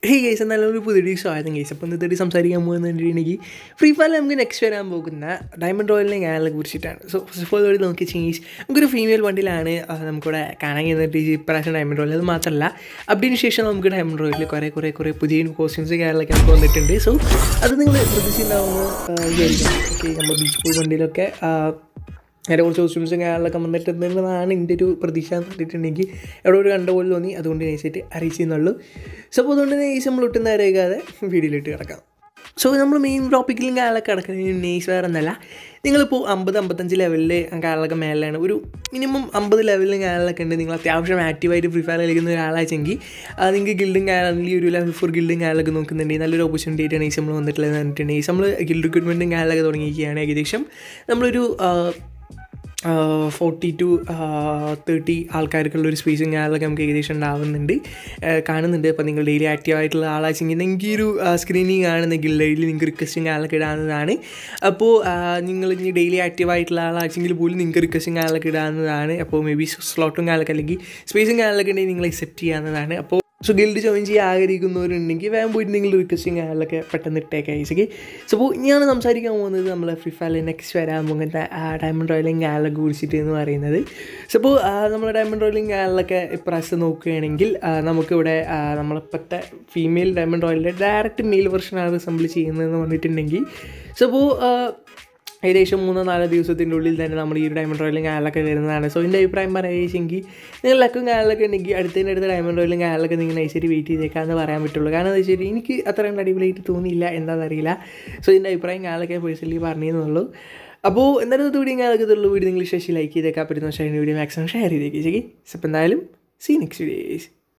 hey guys എന്നാലും ഒരു പുതിയ ഡീസ് ആയിരുന്നു ഗൈസ് അപ്പോൾ ഇന്നത്തെ സംസാരിക്കാൻ പോകുന്നുണ്ടെങ്കിൽ ഫ്രീ ഫയറിൽ നമുക്ക് നെക്സ്റ്റ് വരാൻ പോകുന്ന ഡയമണ്ട് റോയലിനെ ഞാനെ കുറിച്ചിട്ടാണ് സോ ഫസ്റ്റ് ഓഫ് ഓൾ ഒരു നോക്കി ചേഞ്ച് നമുക്കൊരു ഫീമെയിൽ വണ്ടിയിലാണ് ആ, നമുക്കിവിടെ കാണാൻ കഴിയുന്നത് ഇപ്രാവശ്യം ഡയമണ്ട് റോയൽ അത് മാത്രമല്ല അപ്ഡേറ്റിന് ശേഷം നമുക്ക് ഡയമണ്ട് റോയലിൽ കുറേ കുറേ കുറേ പുതിയ കോസ്റ്റ്യൂംസ് കാര്യങ്ങളൊക്കെ നമുക്ക് വന്നിട്ടുണ്ട് സോ അത് നിങ്ങൾ പ്രതീക്ഷിച്ചിട്ടുണ്ടാവുമെന്ന് ആ, വിചാരിക്കുന്നു ഓക്കെ നമ്മൾ ബീച്ച് പോയി വണ്ടിയിലൊക്കെ ആ, അതിൻ്റെ കുറച്ച് കോസ്റ്റ്യൂംസും കാര്യങ്ങളൊക്കെ വന്നിട്ടുണ്ടെന്നാണ് എൻ്റെ ഒരു പ്രതീക്ഷ എന്ന് പറഞ്ഞിട്ടുണ്ടെങ്കിൽ എവിടെ ഒരു കണ്ട പോലെ തോന്നി അതുകൊണ്ട് നൈസായിട്ട് അറിയിച്ചെന്നുള്ളൂ സോ അപ്പോൾ അതുകൊണ്ട് നൈസ് നമ്മൾ ഒട്ടും നേരെയാകാതെ വീഡിയോയിലിട്ട് കിടക്കാം സോ നമ്മൾ മെയിൻ ടോപ്പിക്കിലും കാര്യങ്ങളൊക്കെ കിടക്കുന്നത് നെയ്സ് വേറെ എന്നല്ല നിങ്ങളിപ്പോൾ അമ്പത് അമ്പത്തഞ്ച് ലെവലിൽ കാര്യങ്ങളൊക്കെ മേലാണ് ഒരു മിനിമം അമ്പത് ലെവലിലും കാര്യങ്ങളൊക്കെ ഉണ്ട് നിങ്ങൾ അത്യാവശ്യം ആക്റ്റീവായിട്ട് ഫ്രീ ഫയർ കളിക്കുന്ന ഒരാളാച്ചെങ്കിൽ നിങ്ങൾക്ക് ഗിൽഡും കാര്യമാണെങ്കിൽ ഒരു ലെവൽ ഫോർ ഗിൽഡും കാര്യങ്ങളൊക്കെ നോക്കുന്നുണ്ടെങ്കിൽ നല്ലൊരു ഓപ്പർച്യൂണിറ്റി ആയിട്ടാണ് ഈ നമ്മൾ വന്നിട്ടുള്ളത് പറഞ്ഞിട്ടുണ്ടെങ്കിൽ നമ്മൾ ഗിൽഡ് റിക്രൂട്ട്മെൻറ്റും കാര്യങ്ങളൊക്കെ തുടങ്ങിയിരിക്കുകയാണ് ഏകദേശം നമ്മളൊരു ആ, ഫോർട്ടി ടു തേർട്ടി ആൾക്കാർക്കുള്ള ഒരു സ്പേസും കാര്യങ്ങളൊക്കെ നമുക്ക് ഏകദേശം ഉണ്ടാവുന്നുണ്ട് ആ, കാണുന്നുണ്ട് അപ്പോൾ നിങ്ങൾ ഡെയിലി ആക്റ്റീവ് ആയിട്ടുള്ള ആളാച്ചെങ്കിൽ നിങ്ങൾക്ക് ഈ ഒരു സ്ക്രീനിങ് കാണുന്നെങ്കിൽ ഡെയിലി നിങ്ങൾക്ക് റിക്വസ്റ്റും കാര്യങ്ങളൊക്കെ ഇടാവുന്നതാണ് അപ്പോൾ നിങ്ങൾ ഇനി ഡെയിലി ആക്റ്റീവ് ആയിട്ടുള്ള ആളാച്ചെങ്കിൽ പോലും നിങ്ങൾക്ക് റിക്വസ്റ്റും കാര്യങ്ങളൊക്കെ ഇടാവുന്നതാണ് അപ്പോൾ മേ ബി സ്ലോട്ടും കാര്യങ്ങളൊക്കെ അല്ലെങ്കിൽ സ്പേസും കാര്യങ്ങളൊക്കെ ഉണ്ടെങ്കിൽ നിങ്ങൾ അക്സെപ്റ്റ് ചെയ്യാവുന്നതാണ് അപ്പോൾ സോ ഗിൽഡ് ജോയിൻ ചെയ്യാൻ ആഗ്രഹിക്കുന്നവരുണ്ടെങ്കിൽ വേഗം പോയിട്ട് നിങ്ങൾ റിക്വസ്റ്റും കാര്യങ്ങളൊക്കെ പെട്ടെന്ന് ഇട്ടേക്കാം ഈസക്ക് സോ അപ്പോൾ ഞാൻ സംസാരിക്കാൻ പോകുന്നത് നമ്മൾ ഫ്രീ ഫയറിൽ നെക്സ്റ്റ് വരാൻ പോകുന്ന ഡയമണ്ട് റോയലിംഗ് ഗാലൊക്കെ കുറിച്ചിട്ട് എന്ന് പറയുന്നത് സോ അപ്പോൾ നമ്മൾ ഡയമണ്ട് റോയലിംഗ് ഗാലൊക്കെ ഇപ്രാവശ്യം നോക്കുകയാണെങ്കിൽ ആ, നമുക്കിവിടെ ആ, നമ്മളിപ്പോഴത്തെ ഫീമെയിൽ ഡയമണ്ട് റോയലിൻ്റെ ഡയറക്റ്റ് മെയിൽ വെർഷനാണ് റിസംബിൾ ചെയ്യുന്നതെന്ന് പറഞ്ഞിട്ടുണ്ടെങ്കിൽ സോ അപ്പോൾ ഏകദേശം മൂന്നോ നാലോ ദിവസത്തിൻ്റെ ഉള്ളിൽ തന്നെ നമ്മൾ ഈ ഒരു ഡയമണ്ട് റോയിലും കാലൊക്കെ വരുന്നതാണ് സോ എൻ്റെ അഭിപ്രായം പറയുകയെങ്കിൽ നിങ്ങൾ ലക്കും കാലൊക്കെ ഉണ്ടെങ്കിൽ അടുത്തതിൻ്റെ അടുത്ത് ഡയമണ്ട് റോയിലും കാലൊക്കെ നിങ്ങൾ നൈസായിട്ട് വെയിറ്റ് ചെയ്തേക്കാന്ന് പറയാൻ പറ്റുള്ളൂ കാരണം എന്താ വെച്ചാൽ എനിക്ക് അത്രയും അടിപൊളിയായിട്ട് തോന്നിയില്ല എന്താണെന്നറിയില്ല സോ എൻ്റെ അഭിപ്രായം കാലൊക്കെ പേഴ്സണലി പറഞ്ഞതെന്നുള്ളൂ അപ്പോൾ എന്തായാലും ഇത് വീഡിയോ കാലൊക്കെ ഉള്ളൂ വീഡിയോ നിങ്ങൾ ശേഷി ലൈക്ക് ചെയ്തേക്കാൻ പറ്റുന്ന ഷെയർ വീഡിയോ മാക്സിമം ഷെയർ ചെയ്തേക്ക് ശരി സോ അപ്പോൾ എന്തായാലും സീ നെക്സ്റ്റ് വീഡിയോസ്